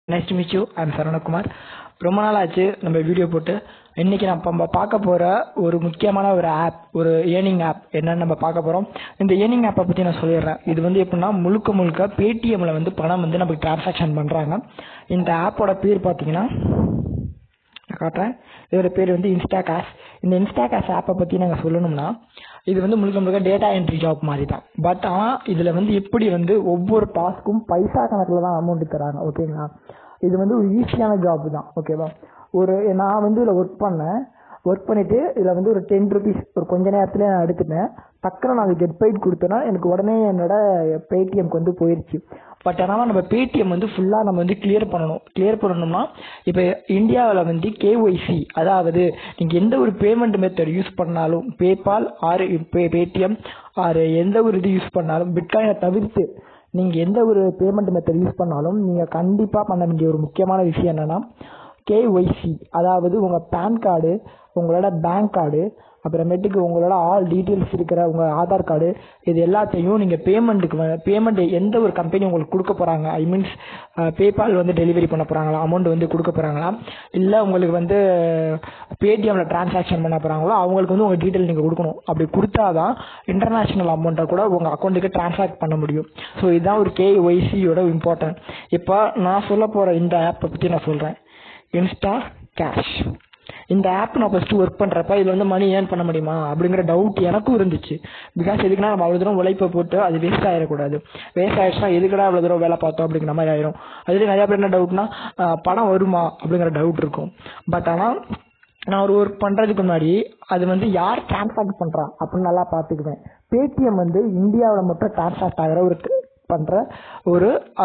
nice to meet you I'm Saravanakumar ரொம்ப நாள் ஆச்சு நம்ம வீடியோ போட்டு இன்னைக்கு நம்ம பார்க்க போற ஒரு முக்கியமான ஒரு ஆப் ஒரு ஏர்னிங் ஆப் என்னன்னு நம்ம பார்க்க போறோம் இந்த ஏர்னிங் ஆப்பை பத்தி நான் சொல்லிடுறேன் இது வந்து எப்படின்னா முழுக்க முழுக்க பேடிஎம்ல வந்து பணம் வந்து நமக்கு டிரான்சாக்ஷன் பண்றாங்க இந்த ஆப்போட பேர் பார்த்தீங்கன்னா நான் காட்டுறேன் இதோட பேர் வந்து இன்ஸ்டா கேஷ் இந்த இன்ஸ்டா கேஷ் ஆப்பை பற்றி நாங்கள் சொல்லணும்னா இது வந்து முழுக்க முழுக்க டேட்டா என்ட்ரி ஜாப் மாதிரி தான் பட் ஆனால் இதில் வந்து எப்படி வந்து ஒவ்வொரு டாஸ்க்கும் பைசா கணக்கில் தான் அமௌண்ட் தராங்க ஓகேங்களா இது வந்து ஒரு ஈஸியான ஜாப் தான் ஓகேவா ஒரு நான் வந்து இதில் ஒர்க் பண்ணேன் ஒர்க் பண்ணிட்டு இதில் வந்து ஒரு டென் ருபீஸ் ஒரு கொஞ்ச நேரத்துல நான் எடுத்துட்டேன் டக்குனு நான் கெட் பெய்ட் கொடுத்தேன்னா எனக்கு உடனே என்னோட பேடிஎம்க்கு வந்து போயிருச்சு பட் ஆனால் நம்ம பேடிஎம் வந்து ஃபுல்லாக நம்ம வந்து கிளியர் பண்ணணும் கிளியர் பண்ணணும்னா இப்போ இந்தியாவில் வந்து கேஒய்சி அதாவது நீங்கள் எந்த ஒரு பேமெண்ட் மெத்தட் யூஸ் பண்ணாலும் PayPal or pay Paytm or எந்த ஒரு இது யூஸ் பண்ணாலும் பிட்காயினை தவிர்த்து நீங்கள் எந்த ஒரு பேமெண்ட் மெத்தட் யூஸ் பண்ணாலும் நீங்கள் கண்டிப்பாக பண்ண வேண்டிய ஒரு முக்கியமான விஷயம் என்னன்னா கேஒய்சி அதாவது உங்கள் பேன் கார்டு உங்களோட பேங்க் கார்டு அப்புறமேட்டுக்கு உங்களோட ஆல் டீட்டெயில்ஸ் இருக்கிற உங்கள் ஆதார் கார்டு இது எல்லாத்தையும் நீங்கள் பேமெண்ட்டுக்கு பேமெண்ட் எந்த ஒரு கம்பெனி உங்களுக்கு கொடுக்க போகிறாங்க ஐ மீன்ஸ் பேபால் வந்து டெலிவரி பண்ண போகிறாங்களா அமௌண்ட் வந்து கொடுக்க போகிறாங்களா இல்லை உங்களுக்கு வந்து பேடிஎம்மில் டிரான்சாக்ஷன் பண்ண போகிறாங்களோ அவங்களுக்கு வந்து உங்கள் டீட்டெயில் நீங்கள் கொடுக்கணும் அப்படி கொடுத்தா தான் இன்டர்நேஷ்னல் அமௌண்ட்டை கூட உங்கள் அக்கௌண்ட்டுக்கு டிரான்சாக்ட் பண்ண முடியும் ஸோ இதுதான் ஒரு கேஒய்சியோட இம்பார்ட்டன்ட் இப்போ நான் சொல்ல போகிற இந்த ஆப்பை பற்றி நான் சொல்கிறேன் இன்ஸ்டா கேஷ் இந்த ஆப் நான் ஃபஸ்ட்டு ஒர்க் பண்ணுறப்ப இதில் வந்து மணி ஏர்ன் பண்ண முடியுமா அப்படிங்கிற டவுட் எனக்கும் இருந்துச்சு பிகாஸ் எதுக்குன்னா நம்ம அவ்வளோ தூரம் உழைப்பை போட்டு அது வேஸ்ட் ஆகிடக்கூடாது வேஸ்ட் ஆயிடுச்சுன்னா எதுக்கடா அவ்வளோ தூரம் வேலை பார்த்தோம் அப்படிங்கிற மாதிரி ஆயிரும் அதுலேயே நிறையா பேர் என்ன டவுட்னா பணம் வருமா அப்படிங்கிற டவுட் இருக்கும் பட் ஆனால் நான் ஒரு ஒர்க் பண்ணுறதுக்கு முன்னாடி அது வந்து யார் டிரான்சாக்ட் பண்ணுறா அப்படின்னு நல்லா பார்த்துக்குவேன் பேடிஎம் வந்து இந்தியாவில் மட்டும் டிரான்சாக்ட் ஆகிற ஒரு பண்ணுற ஒரு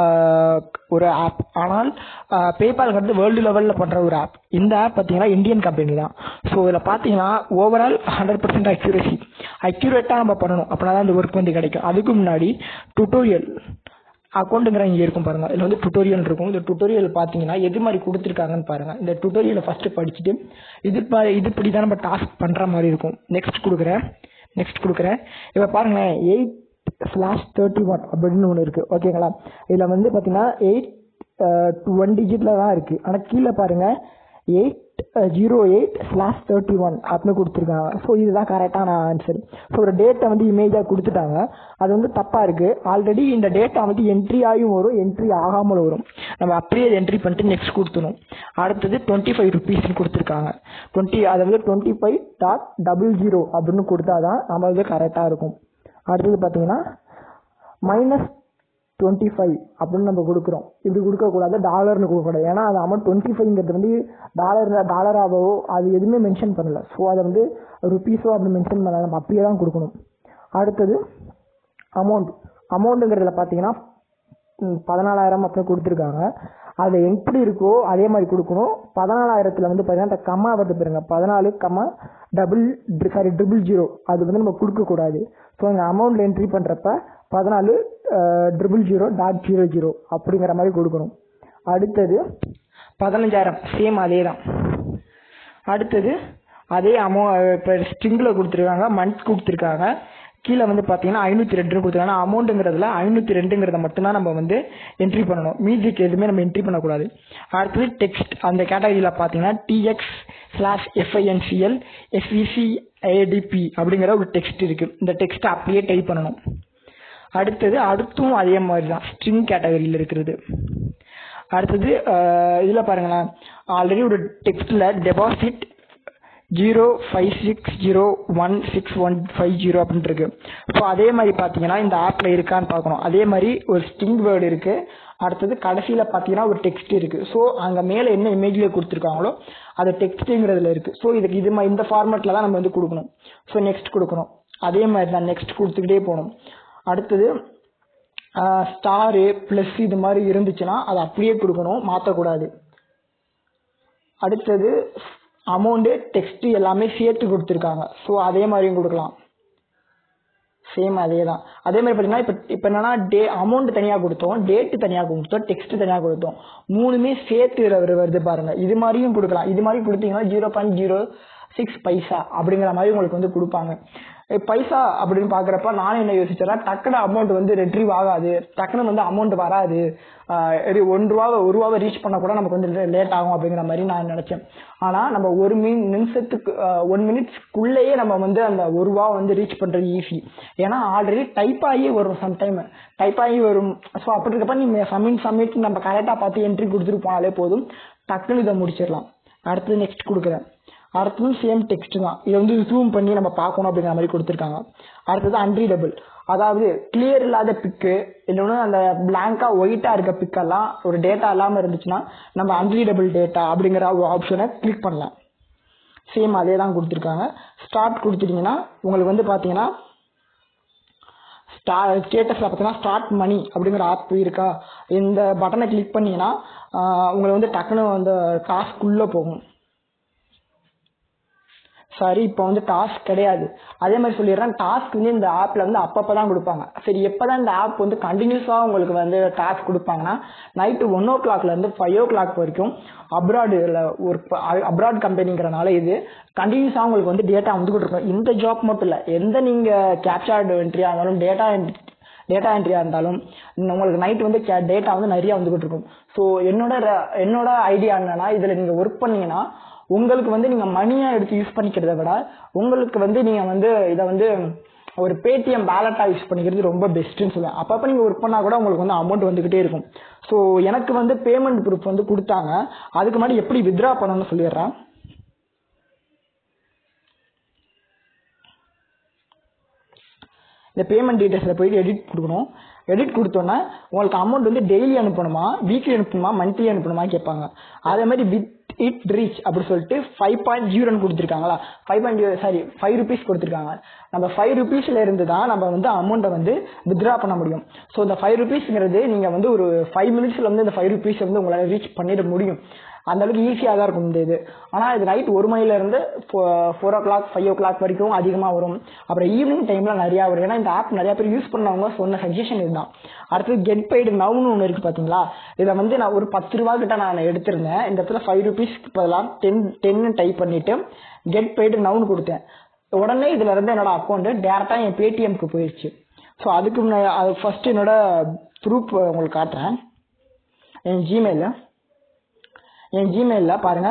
ஒரு ஆப் ஆனால் பேபால் வந்து வேர்ல்டு லெவலில் பண்ணுற ஒரு ஆப் இந்த ஆப் பார்த்தீங்கன்னா இந்தியன் கம்பெனி தான் ஸோ இதில் பார்த்தீங்கன்னா ஓவரால் ஹண்ட்ரட் பர்சன்ட் அக்யூரசி அக்யூரேட்டாக நம்ம பண்ணணும் அப்படின்னா தான் இந்த ஒர்க் வந்து கிடைக்கும் அதுக்கு முன்னாடி டுட்டோரியல் அக்கௌண்ட்டுங்கிற இங்கே இருக்கும் பாருங்க இதில் வந்து டுட்டோரியல் இருக்கும் இந்த டுட்டோரியல் பார்த்தீங்கன்னா எது மாதிரி கொடுத்துருக்காங்கன்னு பாருங்க இந்த டுட்டோரியலை ஃபர்ஸ்ட் படிச்சுட்டு இது இது இப்படி தான் நம்ம டாஸ்க் பண்ணுற மாதிரி இருக்கும் நெக்ஸ்ட் கொடுக்குறேன் நெக்ஸ்ட் கொடுக்குறேன் இப்போ பாருங்களேன் எயிட் ஸ்லாஷ் தேர்ட்டி ஒன் அப்படின்னு ஒன்று இருக்குது ஓகேங்களா இதில் வந்து பார்த்தீங்கன்னா எயிட் ஒன் டிஜிட்டில் தான் இருக்குது ஆனால் கீழே பாருங்கள் eight zero eight slash thirty one அப்படின்னு கொடுத்துருக்காங்க ஸோ இதுதான் கரெக்டான ஆன்சர் ஸோ ஒரு டேட்டை வந்து இமேஜாக கொடுத்துட்டாங்க அது வந்து தப்பாக இருக்குது ஆல்ரெடி இந்த டேட்டா வந்து என்ட்ரி ஆகியும் வரும் என்ட்ரி ஆகாமல் வரும் நம்ம அப்படியே என்ட்ரி பண்ணிட்டு நெக்ஸ்ட் கொடுத்துணும் அடுத்தது டுவெண்ட்டி ஃபைவ் ருபீஸ்னு கொடுத்துருக்காங்க டுவெண்ட்டி அதை வந்து twenty five dot double zero அப்படின்னு கொடுத்தா தான் நம்ம வந்து கரெக்டாக இருக்கும் அடுத்தது பார்த்தீங்கன்னா மைனஸ் டுவெண்ட்டி ஃபைவ் அப்படின்னு நம்ம கொடுக்குறோம் இப்படி கொடுக்கக்கூடாது டாலர்னு கொடுக்கக்கூடாது ஏன்னா அது அமௌண்ட் டுவெண்ட்டி ஃபைவ்ங்கிறது வந்து டாலர் டாலராகவோ அது எதுவுமே மென்ஷன் பண்ணல ஸோ அதை வந்து ருபீஸோ அப்படி மென்ஷன் பண்ணல நம்ம அப்படியே தான் கொடுக்கணும் அடுத்தது அமௌண்ட் அமௌண்ட்டுங்கிறதுல பார்த்தீங்கன்னா பதினாலாயிரம் அப்படின்னு கொடுத்துருக்காங்க அதில் எப்படி இருக்கோ அதே மாதிரி கொடுக்கணும் பதினாலாயிரத்தில் வந்து பார்த்தீங்கன்னா இந்த கம்மா வருது பாருங்க பதினாலு comma double sorry triple zero அது வந்து நம்ம கொடுக்கக்கூடாது ஸோ இந்த அமௌண்ட்டில் என்ட்ரி பண்ணுறப்ப பதினாலு triple zero dot zero zero அப்படிங்கிற மாதிரி கொடுக்கணும் அடுத்தது பதினஞ்சாயிரம் சேம் அதே தான் அடுத்தது அதே அமௌ இப்போ ஸ்ட்ரிங்கில் கொடுத்துருக்காங்க மந்த் கொடுத்துருக்காங்க கீழே வந்து பார்த்தீங்கன்னா ஐநூற்றி ரெண்டு கொடுத்துருக்காங்க அமௌண்ட்டுங்கிறதுல ஐநூற்றி ரெண்டுங்கிறத மட்டும்தான் நம்ம வந்து என்ட்ரி பண்ணணும் மீதிக்கு எதுவுமே நம்ம என்ட்ரி பண்ணக்கூடாது அடுத்தது டெக்ஸ்ட் அந்த கேட்டகரியில் பார்த்தீங்கன்னா TX slash FINCL SVC ADP அப்படிங்கிற ஒரு டெக்ஸ்ட் இருக்குது இந்த டெக்ஸ்ட்டை அப்படியே டைப் பண்ணணும் அடுத்தது அடுத்தும் அதே மாதிரி தான் ஸ்ட்ரிங் கேட்டகரியில் இருக்கிறது அடுத்தது இதில் பாருங்களேன் ஆல்ரெடி ஒரு டெக்ஸ்ட்டில் deposit zero five six zero one six one five zero அப்படின்ட்டு இருக்கு ஸோ அதே மாதிரி பார்த்தீங்கன்னா இந்த ஆப்பில் இருக்கான்னு பார்க்கணும் அதே மாதிரி ஒரு ஸ்ட்ரிங் வேர்டு இருக்குது அடுத்தது கடைசியில் பார்த்தீங்கன்னா ஒரு டெக்ஸ்ட் இருக்குது ஸோ அங்கே மேலே என்ன இமேஜில் கொடுத்துருக்காங்களோ அது டெக்ஸ்ட்டுங்கிறதுல இருக்குது ஸோ இதுக்கு இது இந்த ஃபார்மேட்டில் தான் நம்ம வந்து கொடுக்கணும் ஸோ நெக்ஸ்ட் கொடுக்கணும் அதே மாதிரி தான் நெக்ஸ்ட் கொடுத்துக்கிட்டே போகணும் அடுத்தது ஸ்டாரு ப்ளஸ் இது மாதிரி இருந்துச்சுன்னா அதை அப்படியே கொடுக்கணும் மாற்றக்கூடாது அடுத்தது அமௌண்ட்டு டெக்ஸ்ட் எல்லாமே சேர்த்து கொடுத்துருக்காங்க ஸோ அதே மாதிரியும் கொடுக்கலாம் சேம் அதே தான் அதே மாதிரி பார்த்தீங்கன்னா இப்போ இப்போ என்னன்னா டே அமௌண்ட் தனியாக கொடுத்தோம் டேட்டு தனியாக கொடுத்தோம் டெக்ஸ்ட் தனியாக கொடுத்தோம் மூணுமே சேர்த்து வருது பாருங்க இது மாதிரியும் கொடுக்கலாம் இது மாதிரி கொடுத்தீங்கன்னா zero point zero six paisa அப்படிங்கிற மாதிரி உங்களுக்கு வந்து கொடுப்பாங்க எ, பைசா அப்படின்னு பாக்குறப்ப நானும் என்ன யோசிச்சேன்னா டக்குனு அமௌண்ட் வந்து ரெட்ரீவ் ஆகாது டக்குனு வந்து அமௌண்ட் வராது ஆஹ் இது ஒன் ரூபாவை ஒரு ரூபாவை ரீச் பண்ண கூட நமக்கு வந்து லேட் ஆகும் அப்படிங்கிற மாதிரி நான் நினைச்சேன் ஆனா நம்ம ஒரு மின் நிமிஷத்துக்கு ஒன் மினிட்ஸ்க்குள்ளேயே நம்ம வந்து அந்த ஒரு ரூபா வந்து ரீச் பண்றது ஈஸி ஏன்னா ஆல்ரெடி டைப் ஆகி வரும் சம்டைம் டைப் ஆகி வரும் ஸோ அப்படி இருக்கப்ப நீங்க சப்மிட் சப்மிட் நம்ம கரெக்டாக பார்த்து என்ட்ரி கொடுத்துட்டு போனாலே போதும் டக்குனு இதை முடிச்சிடலாம் அடுத்து நெக்ஸ்ட் கொடுக்குறேன் அடுத்ததும் சேம் டெக்ஸ்ட் தான் இதை வந்து ஜூம் பண்ணி நம்ம பார்க்கணும் அப்படிங்கிற மாதிரி கொடுத்துருக்காங்க அடுத்தது அன்ரீடபிள் அதாவது கிளியர் இல்லாத பிக்கு இல்லைன்னா அந்த பிளாங்கா ஒயிட்டா இருக்க பிக்கெல்லாம் ஒரு டேட்டா இல்லாம இருந்துச்சுன்னா நம்ம அன்ரீடபிள் டேட்டா அப்படிங்கிற ஒரு ஆப்ஷனை கிளிக் பண்ணலாம் சேம் அதே தான் கொடுத்துருக்காங்க ஸ்டார்ட் கொடுத்துட்டீங்கன்னா உங்களுக்கு வந்து பார்த்தீங்கன்னா ஸ்டேட்டஸில் பார்த்தீங்கன்னா ஸ்டார்ட் மணி அப்படிங்கிற ஆப் இருக்கா இந்த பட்டனை கிளிக் பண்ணீங்கன்னா ஆஹ் உங்களுக்கு வந்து டக்குன்னு வந்து டாஸ்க்குள்ளே போகும் சாரி இப்போ வந்து டாஸ்க் கிடையாது அதே மாதிரி சொல்லிடுறேன் டாஸ்க் வந்து இந்த ஆப்ல வந்து அப்பப்போ தான் கொடுப்பாங்க சரி எப்போதான் இந்த ஆப் வந்து கண்டினியூஸாக உங்களுக்கு வந்து டாஸ்க் கொடுப்பாங்கன்னா நைட்டு ஒன் ஓ கிளாக்லேருந்து ஃபைவ் ஓ கிளாக் வரைக்கும் அப்ராடில் ஒர்க் அப்ராட் கம்பெனிங்கிறனால இது கண்டினியூஸாக உங்களுக்கு வந்து டேட்டா வந்து கொடுத்துருக்கோம் இந்த ஜாப் மட்டும் இல்லை எந்த நீங்கள் கேப்சர்டு என்ட்ரியாக இருந்தாலும் டேட்டா டேட்டா என்ட்ரியா இருந்தாலும் உங்களுக்கு நைட் வந்து டேட்டா வந்து நிறைய வந்துகிட்டு இருக்கும் ஸோ என்னோட ர- என்னோட ஐடியா என்னன்னா இதுல நீங்க ஒர்க் பண்ணீங்கன்னா உங்களுக்கு வந்து நீங்க மணியா எடுத்து யூஸ் பண்ணிக்கிறத விட உங்களுக்கு வந்து நீங்க வந்து இதை வந்து ஒரு பேடிஎம் பேலட்டா யூஸ் பண்ணிக்கிறது ரொம்ப பெஸ்ட்னு சொல்லுவேன் அப்பப்ப நீங்க ஒர்க் பண்ணா கூட உங்களுக்கு வந்து அமௌண்ட் வந்துகிட்டே இருக்கும் ஸோ எனக்கு வந்து பேமெண்ட் ப்ரூஃப் வந்து கொடுத்தாங்க அதுக்கு முன்னாடி எப்படி வித்ரா பண்ணணும்னு சொல்லிடுறேன் இந்த பேமெண்ட் டீடைல்ஸில் போயிட்டு எடிட் கொடுக்கணும் எடிட் கொடுத்தோன்னே உங்களுக்கு அமௌண்ட் வந்து டெய்லி அனுப்பணுமா வீக்லி அனுப்பணுமா மந்த்லி அனுப்பணுமா கேட்பாங்க அதே மாதிரி வித் இட் ரீச் அப்படி சொல்லிட்டு ஃபைவ் பாயிண்ட் ஜீரோன்னு கொடுத்துருக்காங்களா five point sorry five rupees கொடுத்துருக்காங்க நம்ம ஃபைவ் ருபீஸ்ல இருந்து தான் நம்ம வந்து அமௌண்ட்டை வந்து வித்ரா பண்ண முடியும் ஸோ இந்த ஃபைவ் ருபீஸ்ங்கிறது நீங்கள் வந்து ஒரு ஃபைவ் மினிட்ஸ்ல வந்து இந்த ஃபைவ் ருபீஸ் வந்து உங்களால் ரீச் பண்ணிட முடியும் அந்த அளவுக்கு ஈஸியாக தான் இருக்கும் இந்த இது ஆனால் இது நைட் ஒரு மணில இருந்து four o'clock five o'clock வரைக்கும் அதிகமாக வரும் அப்புறம் ஈவினிங் டைம்ல நிறையா வரும் ஏன்னா இந்த ஆப் நிறைய பேர் யூஸ் பண்ணவங்க சொன்ன சஜஷன் இதுதான் அடுத்து கெட் பெய்டு நவுன்னு ஒன்று இருக்கு பார்த்தீங்களா இதை வந்து நான் ஒரு பத்து ரூபா கிட்ட நான் எடுத்திருந்தேன் இந்த இடத்துல ஃபைவ் ருபீஸ்க்கு பதிலாக டென் டென்னு டைப் பண்ணிட்டு கெட் பெய்டு நவுன்னு கொடுத்தேன் உடனே இதுல இருந்து என்னோட அக்கௌண்ட் டேரக்டா என் பேடிஎம்க்கு போயிடுச்சு ஸோ அதுக்கு முன்னாடி அது ஃபர்ஸ்ட் என்னோட ப்ரூஃப் உங்களுக்கு காட்டுறேன் என் ஜிமெயில என் ஜிமெயில பாருங்க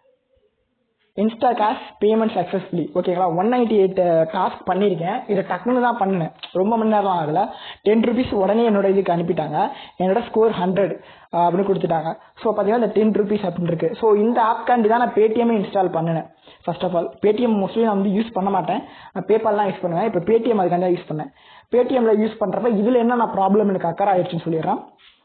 இன்ஸ்டா கேஷ் பேமெண்ட் சக்ஸஸ்ஃபுல்லி ஓகேங்களா ஒன் நைன்டி எயிட் டாஸ்க் பண்ணியிருக்கேன் இதை டக்குன்னு தான் பண்ணினேன் ரொம்ப மணி நேரம் ஆகல டென் ருபீஸ் உடனே என்னோட இதுக்கு அனுப்பிட்டாங்க என்னோட ஸ்கோர் ஹண்ட்ரட் அப்படின்னு கொடுத்துட்டாங்க ஸோ பார்த்தீங்கன்னா இந்த டென் ருபீஸ் அப்படின்னு இருக்கு ஸோ இந்த ஆப்காண்டி தான் நான் பேடிஎம் இன்ஸ்டால் பண்ணினேன் first of all Paytm mostly நான் வந்து யூஸ் பண்ண மாட்டேன் நான் பேபால்லாம் யூஸ் பண்ணுவேன் இப்போ பேடிஎம் அதுக்காண்டி யூஸ் பண்ணேன் பேடிஎம்ல யூஸ் பண்றப்ப இதுல என்ன நான் ப்ராப்ளம் எனக்கு அக்கறை ஆயிடுச்சுன்னு சொல்லிடுறேன்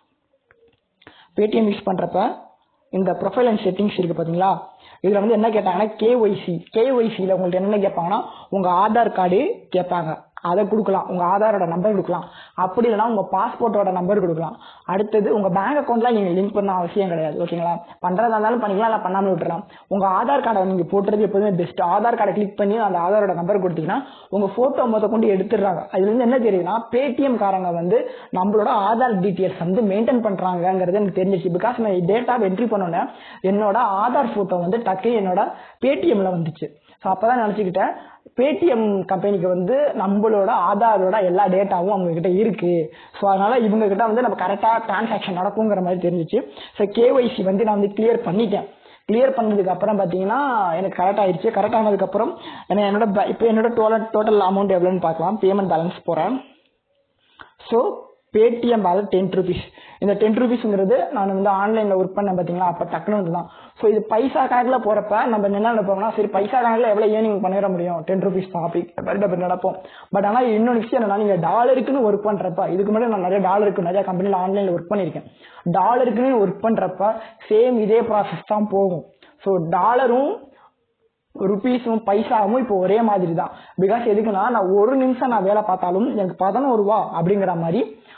பேடிஎம் யூஸ் பண்றப்ப இந்த ப்ரொஃபைல் அண்ட் செட்டிங்ஸ் இருக்கு பாத்தீங்களா இதுல வந்து என்ன கேட்டாங்கன்னா கேஒய்சி கேஒய்சியில் உங்களுக்கு என்னென்ன கேட்பாங்கன்னா உங்க ஆதார் கார்டு கேட்பாங்க அதை கொடுக்கலாம் உங்க ஆதாரோட நம்பர் கொடுக்கலாம் அப்படி இல்லைன்னா உங்க பாஸ்போர்ட்டோட நம்பர் கொடுக்கலாம் அடுத்தது உங்க பேங்க் அக்கௌண்ட்லாம் நீங்க லிங்க் பண்ண அவசியம் கிடையாது ஓகேங்களா பண்றதா இருந்தாலும் பண்ணிக்கலாம் இல்லை பண்ணாமல் விட்டுறலாம் உங்க ஆதார் கார்டை நீங்க போட்டுறது எப்போதுமே பெஸ்ட் ஆதார் கார்டை கிளிக் பண்ணி அந்த ஆதாரோட நம்பர் கொடுத்தீங்கன்னா உங்க போட்டோ மொத்த கொண்டு எடுத்துடுறாங்க அதுல இருந்து என்ன தெரியுதுன்னா பேடிஎம் காரங்க வந்து நம்மளோட ஆதார் டீட்டெயில்ஸ் வந்து மெயின்டைன் பண்றாங்கிறது எனக்கு தெரிஞ்சிச்சு பிகாஸ் நான் டேட்டா என்ட்ரி பண்ணோன்னே என்னோட ஆதார் போட்டோ வந்து டக்கு என்னோட பேடிஎம்ல வந்துச்சு ஸோ அப்பதான் நினச்சிக்கிட்டேன் பேடிஎம் கம்பெனிக்கு வந்து நம்மளோட ஆதாரோட எல்லா டேட்டாவும் அவங்க கிட்ட இருக்கு ஸோ அதனால இவங்க கிட்ட வந்து நம்ம கரெக்டாக டிரான்சாக்ஷன் நடக்குங்கிற மாதிரி தெரிஞ்சிச்சு ஸோ கேஒய்சி வந்து நான் வந்து கிளியர் பண்ணிட்டேன் கிளியர் பண்ணதுக்கு அப்புறம் பார்த்தீங்கன்னா எனக்கு கரெக்ட் ஆயிடுச்சு கரெக்ட் ஆனதுக்கு அப்புறம் என்ன- என்னோட ப- இப்போ என்னோட டோட்டல் டோட்டல் அமௌண்ட் எவ்வளோன்னு பார்க்கலாம் பேமெண்ட் பேலன்ஸ் போகிறேன் so Paytm balance ten rupees இந்த டென் ருபீஸ்ங்கிறது நான் வந்து ஆன்லைனில் ஒர்க் பண்ணேன் பார்த்தீங்களா அப்போ டக்குனு வந்து தான் ஸோ இது பைசா கணக்கில் போகிறப்ப நம்ம என்ன நினைப்போம்னா சரி பைசா கணக்கில் எவ்வளோ ஏர்னிங் பண்ணிட முடியும் டென் ருபீஸ் தான் அப்படி மாதிரி நம்ம நடப்போம் பட் ஆனால் இன்னொரு விஷயம் என்னன்னா நீங்கள் டாலருக்குன்னு ஒர்க் பண்ணுறப்ப இதுக்கு முன்னாடி நான் நிறைய டாலருக்கு நிறைய கம்பெனியில் ஆன்லைனில் ஒர்க் பண்ணியிருக்கேன் டாலருக்குன்னு ஒர்க் பண்ணுறப்ப சேம் இதே ப்ராசஸ் தான் போகும் ஸோ டாலரும் ருபீஸும் பைசாவும் இப்போ ஒரே மாதிரி தான் பிகாஸ் எதுக்குன்னா நான் ஒரு நிமிஷம் நான் வேலை பார்த்தாலும் எனக்கு பதினோரு ரூபா அப்படிங்கிற மாதிரி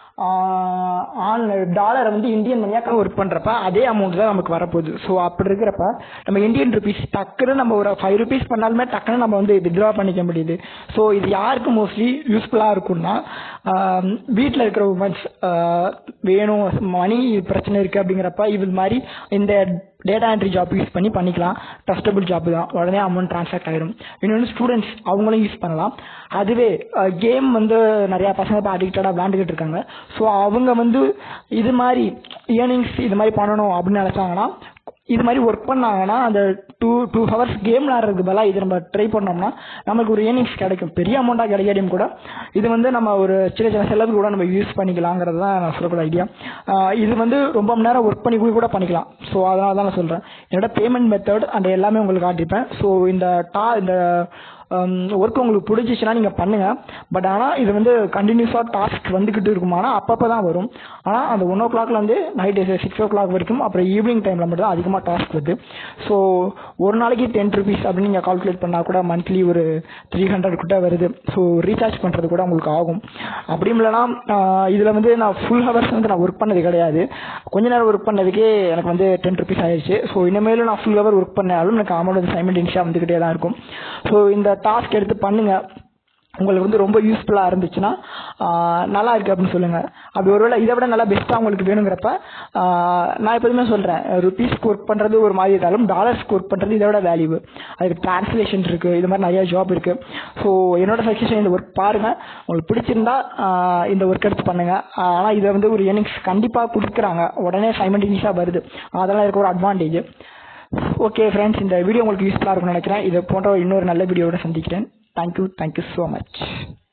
ஆன் டாலரை வந்து இந்தியன் மணியாக ஒர்க் பண்ணுறப்ப அதே அமௌண்ட் தான் நமக்கு வரப்போகுது ஸோ அப்படி இருக்கிறப்ப நம்ம இந்தியன் ருபீஸ் டக்குன்னு நம்ம ஒரு ஃபைவ் ருபீஸ் பண்ணாலுமே டக்குன்னு நம்ம வந்து வித்ட்ரா பண்ணிக்க முடியுது ஸோ இது யாருக்கு மோஸ்ட்லி யூஸ்ஃபுல்லாக இருக்கும்னா வீட்டில் இருக்கிற உமன்ஸ் வேணும் மணி பிரச்சனை இருக்குது அப்படிங்கிறப்ப இது மாதிரி இந்த டேட்டா என்ட்ரி ஜாப் யூஸ் பண்ணி பண்ணிக்கலாம் ட்ரஸ்டபிள் ஜாப் தான் உடனே அமௌண்ட் ட்ரான்ஸ்ஃபர் ஆயிடும் இன்னொன்று ஸ்டூடெண்ட்ஸ் அவங்களும் யூஸ் பண்ணலாம் அதுவே கேம் வந்து நிறையா பசங்க இப்போ அடிக்டடாக விளாண்டுக்கிட்டு இருக்காங்க ஸோ அவங்க வந்து இது மாதிரி ஏர்னிங்ஸ் இது மாதிரி பண்ணணும் அப்படின்னு நினச்சாங்கன்னா இது மாதிரி ஒர்க் பண்ணாங்கன்னா அந்த டூ டூ ஹவர்ஸ் கேம் விளாட்றதுக்கு பதிலாக இது நம்ம ட்ரை பண்ணோம்னா நமக்கு ஒரு ஏர்னிங்ஸ் கிடைக்கும் பெரிய அமௌண்ட்டாக கிடைக்காட்டியும் கூட இது வந்து நம்ம ஒரு சின்ன சின்ன செலவு கூட நம்ம யூஸ் பண்ணிக்கலாங்கிறது தான் நான் சொல்லக்கூடிய ஐடியா இது வந்து ரொம்ப மணி நேரம் ஒர்க் பண்ணி போய் கூட பண்ணிக்கலாம் ஸோ அதனால தான் நான் சொல்கிறேன் என்னோட பேமெண்ட் மெத்தட் அந்த எல்லாமே உங்களுக்கு காட்டிப்பேன் ஸோ இந்த டா இந்த ஒர்க் உங்களுக்கு பிடிச்சிச்சுன்னா நீங்கள் பண்ணுங்கள் பட் ஆனால் இது வந்து கண்டினியூஸாக டாஸ்க் வந்துக்கிட்டு இருக்கும் ஆனால் அப்பப்போ தான் வரும் ஆனால் அந்த ஒன் ஓ கிளாக்லேருந்து நைட்டு சிக்ஸ் ஓ கிளாக் வரைக்கும் அப்புறம் ஈவினிங் டைமில் மட்டும் தான் அதிகமாக டாஸ்க் வருது ஸோ ஒரு நாளைக்கு டென் ருபீஸ் அப்படின்னு நீங்கள் கால்குலேட் பண்ணால் கூட மந்த்லி ஒரு த்ரீ ஹண்ட்ரட் கிட்ட வருது ஸோ ரீசார்ஜ் பண்ணுறது கூட உங்களுக்கு ஆகும் அப்படியும் இல்லைனா இதில் வந்து நான் ஃபுல் ஹவர்ஸ் வந்து நான் ஒர்க் பண்ணது கிடையாது கொஞ்ச நேரம் ஒர்க் பண்ணதுக்கே எனக்கு வந்து டென் ருபீஸ் ஆயிடுச்சு ஸோ இனிமேலும் நான் ஃபுல் ஹவர் ஒர்க் பண்ணாலும் எனக்கு அமௌண்ட் வந்து சைமல்டேனியஸாக வந்துக்கிட்டே தான் இருக்கும் ஸோ இந்த டாஸ்க் எடுத்து பண்ணுங்கள் உங்களுக்கு வந்து ரொம்ப யூஸ்ஃபுல்லாக இருந்துச்சுன்னா நல்லா இருக்குது அப்படின்னு சொல்லுங்கள் அப்படி ஒருவேளை இதை விட நல்லா பெஸ்ட்டாக உங்களுக்கு வேணுங்கிறப்ப நான் எப்போதுமே சொல்கிறேன் ருபீஸ்க்கு ஒர்க் பண்ணுறது ஒரு மாதிரி இருந்தாலும் டாலர்ஸ்க்கு ஒர்க் பண்ணுறது இதை விட வேல்யூ அதுக்கு டிரான்ஸ்லேஷன் இருக்குது இது மாதிரி நிறைய ஜாப் இருக்குது ஸோ என்னோட சஜஷன் இந்த ஒர்க் பாருங்கள் உங்களுக்கு பிடிச்சிருந்தா இந்த ஒர்க் எடுத்து பண்ணுங்கள் ஆனால் இதை வந்து ஒரு ஏர்னிங்ஸ் கண்டிப்பாக கொடுக்குறாங்க உடனே சைமண்டினியஸாக வருது அதெல்லாம் இருக்க ஒரு அட்வான்டேஜ் ஓகே ஃப்ரெண்ட்ஸ் இந்த வீடியோ உங்களுக்கு யூஸ்ஃபுல்லாக இருக்கும்னு நினைக்கிறேன் இதை போன்ற இன்னொரு நல்ல வீடியோவோட சந்திக்கிறேன் தேங்க்யூ தேங்க்யூ ஸோ மச்